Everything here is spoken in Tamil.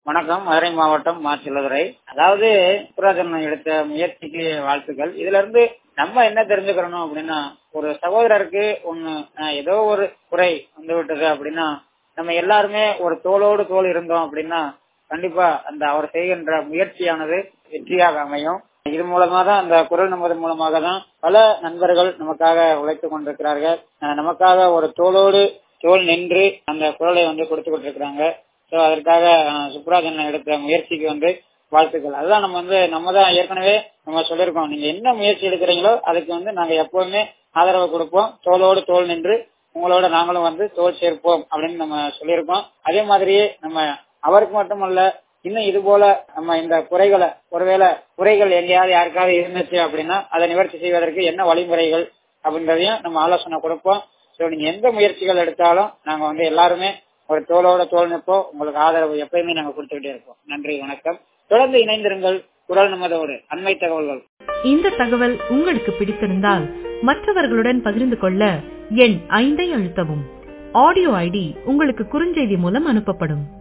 வணக்கம் மதுரை மாவட்டம் மா செல்லதுரை அதாவது புராதனம் எடுத்த முயற்சிக்கு வாழ்த்துக்கள் இதுல இருந்து நம்ம என்ன தெரிஞ்சுக்கிறோம் அப்படின்னா ஒரு சகோதரருக்கு ஒண்ணு அஹ், ஏதோ ஒரு குறை வந்து விட்டது அப்படின்னா நம்ம எல்லாருமே ஒரு தோளோடு தோள் இருந்தோம் அப்படின்னா கண்டிப்பா அந்த அவர் செய்கின்ற முயற்சியானது வெற்றியாக அமையும் இது மூலமா தான் அந்த குரல் நமது மூலமாக தான் பல நண்பர்கள் நமக்காக உழைத்துக் கொண்டிருக்கிறார்கள் அஹ், நமக்காக ஒரு தோளோடு தோள் நின்று அந்த குரலை வந்து கொடுத்து கொண்டிருக்கிறாங்க சோ அதற்காக அஹ், சுப்ராஜன் எடுத்த முயற்சிக்கு வந்து வாழ்த்துக்கள் அதுதான் நம்ம வந்து நம்ம தான் ஏற்கனவே நம்ம சொல்லியிருக்கோம் நீங்க என்ன முயற்சி எடுக்கிறீங்களோ அதுக்கு வந்து நாங்க எப்பவுமே ஆதரவு கொடுப்போம் தோளோடு தோள் நின்று உங்களோட நாங்களும் வந்து தோல் சேர்ப்போம் அப்படின்னு நம்ம சொல்லியிருக்கோம் அதே மாதிரியே நம்ம அவருக்கு மட்டுமல்ல இன்னும் இது போல நம்ம இந்த குறைகளை ஒருவேளை குறைகள் எங்கேயாவது யாருக்காவது இருந்துச்சு அப்படின்னா அதை நிவர்த்தி செய்வதற்கு என்ன வழிமுறைகள் அப்படின்றதையும் நம்ம ஆலோசனை கொடுப்போம் சோ நீங்க எந்த முயற்சிகள் எடுத்தாலும் நாங்க வந்து எல்லாருமே ஒரு தோளோட தோல் நிற்போம் உங்களுக்கு ஆதரவு எப்பயுமே நாங்க கொடுத்துக்கிட்டே இருப்போம் நன்றி வணக்கம் தொடர்ந்து இணைந்திருங்கள் குரல் நமதோடு அண்மை தகவல்கள் இந்த தகவல் உங்களுக்கு பிடித்திருந்தால் மற்றவர்களுடன் பகிர்ந்து கொள்ள எண் ஐந்தை அழுத்தவும் ஆடியோ ஐடி உங்களுக்கு குறுஞ்செய்தி மூலம் அனுப்பப்படும்